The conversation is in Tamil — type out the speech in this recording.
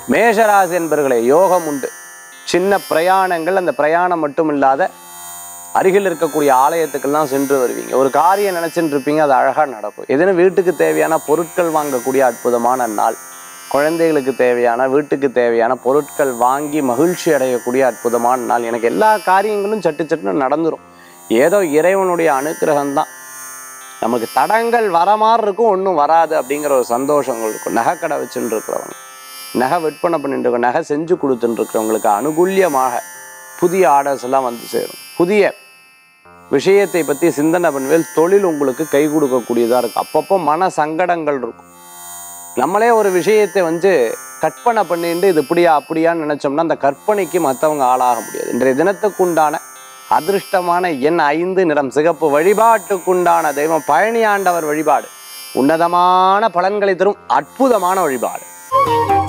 மேஷராசி என்பர்களே யோகம் உண்டு சின்ன பிரயாணங்கள் அந்த பிரயாணம் மட்டும் இல்லாத அருகில் இருக்கக்கூடிய ஆலயத்துக்கெல்லாம் சென்று வருவீங்க ஒரு காரியம் நினைச்சுட்டு இருப்பீங்க அது அழகாக நடக்கும் எதுன்னு வீட்டுக்கு தேவையான பொருட்கள் வாங்கக்கூடிய அற்புதமான நாள் குழந்தைகளுக்கு தேவையான வீட்டுக்கு தேவையான பொருட்கள் வாங்கி மகிழ்ச்சி அடையக்கூடிய அற்புதமான நாள் எனக்கு எல்லா காரியங்களும் சட்டு சட்டுன்னு நடந்துரும் ஏதோ இறைவனுடைய அனுக்கிரகம் தான் நமக்கு தடங்கள் வர மாதிரி இருக்கும் ஒன்றும் வராது அப்படிங்கிற ஒரு சந்தோஷங்கள் இருக்கும் நகைக்கடை வச்சுட்டு இருக்கிறவங்க நகை விற்பனை பண்ணிட்டு இருக்கோம் நகை செஞ்சு கொடுத்துட்டு இருக்கிறவங்களுக்கு அனுகூல்யமாக புதிய ஆர்டர்ஸ் எல்லாம் வந்து சேரும் புதிய விஷயத்தை பற்றி சிந்தனை பண்ணுவேல் தொழில் உங்களுக்கு கை கொடுக்கக்கூடியதாக இருக்கும் அப்பப்போ மன சங்கடங்கள் இருக்கும் நம்மளே ஒரு விஷயத்தை வந்து கற்பனை பண்ணிட்டு இது இப்படியா அப்படியான்னு நினைச்சோம்னா அந்த கற்பனைக்கு மற்றவங்க ஆளாக முடியாது இன்றைய தினத்துக்குண்டான அதிர்ஷ்டமான எண் ஐந்து நிறம் சிகப்பு வழிபாட்டுக்குண்டான தெய்வம் பழனி ஆண்டவர் வழிபாடு உன்னதமான பலன்களை தரும் அற்புதமான வழிபாடு